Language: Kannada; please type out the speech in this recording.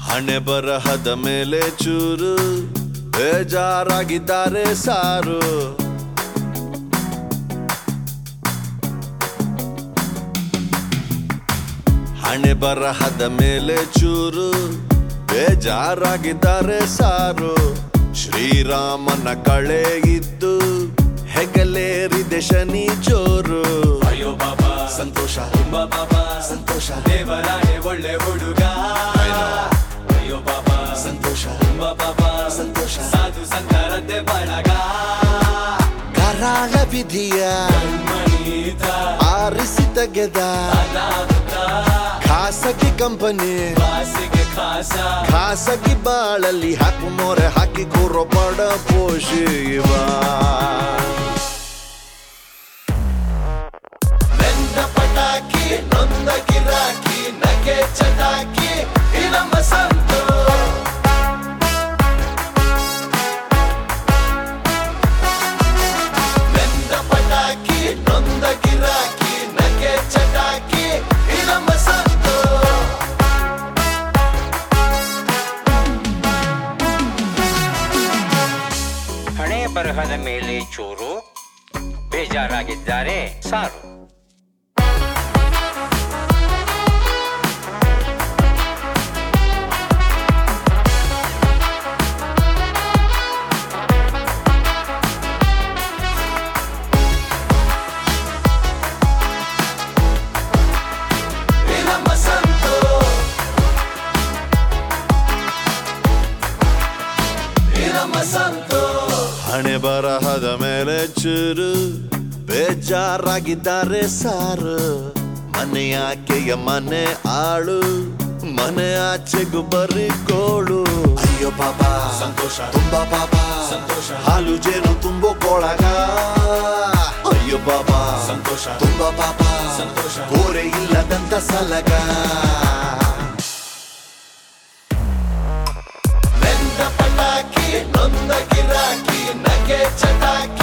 ಹಣೆ ಬರಹದ ಮೇಲೆ ಚೂರು ಬೇಜಾರಾಗಿದ್ದಾರೆ ಸಾರು ಹಣೆ ಬರಹದ ಮೇಲೆ ಚೂರು ಬೇಜಾರಾಗಿದ್ದಾರೆ ಸಾರು ಶ್ರೀರಾಮನ ಕಳೆ ಇದ್ದು ಹೆಗಲೇರಿದೆ ಶನಿ ಜೋರು ಅಯ್ಯೋ ಬಾಬಾ ಸಂತೋಷ ತುಂಬಾ ಬಾಬಾ ಸಂತೋಷ ದೇವರಾಣೆ ಒಳ್ಳೆ ಹುಡುಗ ಅಯ್ಯೋ ಬಾಬಾ ಸಂತೋಷ ತುಂಬಾ ಬಾಬಾ ಸಂತೋಷ. ಸಾಧು ಸಂತರದ್ದೆ ಬಳಗ ಕರಾಳ ವಿಧಿಯ ಮನೀತ ಆರಿಸಿ ತೆಗೆದ ಅನಾಹುತ ಖಾಸಗಿ ಕಂಪನಿ ಬಾಸಿಗೆ ಖಾಸ ಖಾಸಗಿ ಬಾಳಲ್ಲಿ ಹಾಕು ಮೊರೆ ಹಾಕಿ ಕೂರೋ ಬಡ ಪೋಷಿ ಇವ ಬೆಂದ ಪಟಾಕಿ ನೊಂದ ಗಿರಾಕಿ ನಗೆ ಚಟಾಕಿ ಈ ನಮ್ಮ ಸಂತು ಬೆಂದ ಪಟಾಕಿ ನೊಂದ ಗಿರಾಕಿ ನಗೆ ಚಟಾಕಿ ಈ ನಮ್ಮ ಸಂತು ಹಣೆ ಬರಹದ ಮೇಲೆ ಚೂರು ಬೇಜಾರಾಗಿದ್ದಾರೆ ಸಾರು ಈ ನಮ್ಮ ಸಂತು ಈ ನಮ್ಮ ಸಂತು ಹಣೆ ಬರಹದ ಮೇಲೆ ಚೂರು ಬೇಜಾರಾಗಿದ್ದಾರೆ ಸಾರು ಮನೆ ಆಕೆಯ ಮನೆ ಆಳು ಮನೆ ಆಚೆಗೂ ಬರೀ ಕೋಳು ಅಯ್ಯೋ ಪಾಪ ಸಂತೋಷ ತುಂಬಾ ಪಾಪ ಸಂತೋಷ. ಹಾಲು ಜೇನು ತುಂಬೋ ಕೊಳಗ ಅಯ್ಯೋ ಪಾಪ ಸಂತೋಷ. ತುಂಬಾ ಪಾಪ ಸಂತೋಷ. ಕೋರೆ ಇಲ್ಲದಂತ ಸಲಗ ಬೆಂದ ಪಟಾಕಿ ನೊಂದ ಗಿರಾಕಿ ನಗೆ ಚಟಾಕಿ